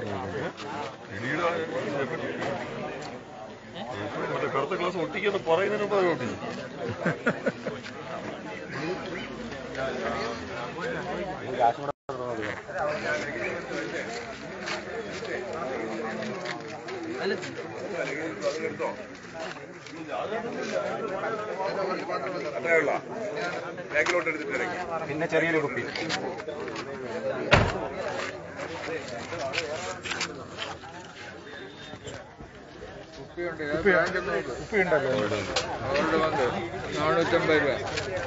ഇടിയുടെ മറ്റേ കറുത്ത ഗ്ലാസ് ഒട്ടിക്കുന്ന പറയുന്നതിന് മുമ്പ് അത് ഒട്ടിച്ചു പിന്നെ ചെറിയൊരു കുപ്പി കുപ്പി ഉണ്ടല്ലോ അവരുടെ വന്ന് നാനൂറ്റമ്പത് രൂപ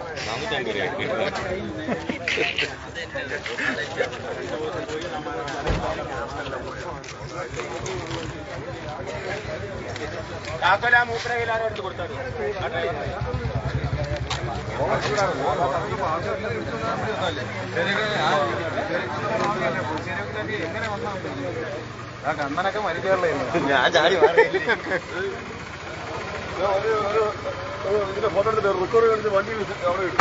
കാക്കല മൂപ്പര കയ്യിലാരോ എടുത്ത് കൊടുത്താൽ കണ്ണനൊക്കെ മരിക്കാറില്ലേ ഞാൻ ചാടി ഇതിന്റെ ഫോട്ടോ എടുത്തിട്ട് റെക്കോർഡ് കളിച്ച് വണ്ടി അവിടെ ഇട്ടു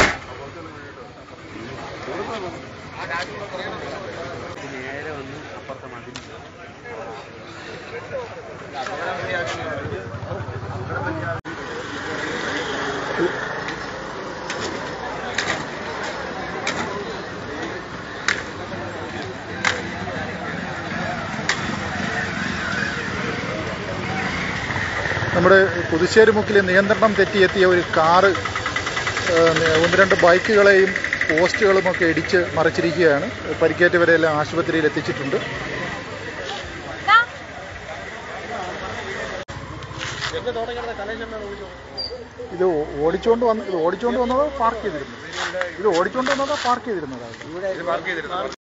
നേരെ വന്ന് അപ്പുറത്തെ മതിൽ നമ്മുടെ പുതുശ്ശേരി മുക്കിലെ നിയന്ത്രണം തെറ്റിയെത്തിയ ഒരു കാറ് ഏഹ്, ഒന്ന് രണ്ട് ബൈക്കുകളെയും പോസ്റ്റുകളുമൊക്കെ ഇടിച്ച് മറിച്ചിരിക്കുകയാണ് പരിക്കേറ്റവരെല്ലാം ആശുപത്രിയിൽ എത്തിച്ചിട്ടുണ്ട് ഇത് ഓടിച്ചുകൊണ്ട് വന്ന് ഇത് ഓടിച്ചുകൊണ്ട് വന്നതോ പാർക്ക് ചെയ്തിരുന്നു ഇത് ഓടിച്ചുകൊണ്ട് വന്നതോ പാർക്ക് ചെയ്തിരുന്നതാണ് പാർക്ക് ചെയ്തിരുന്നു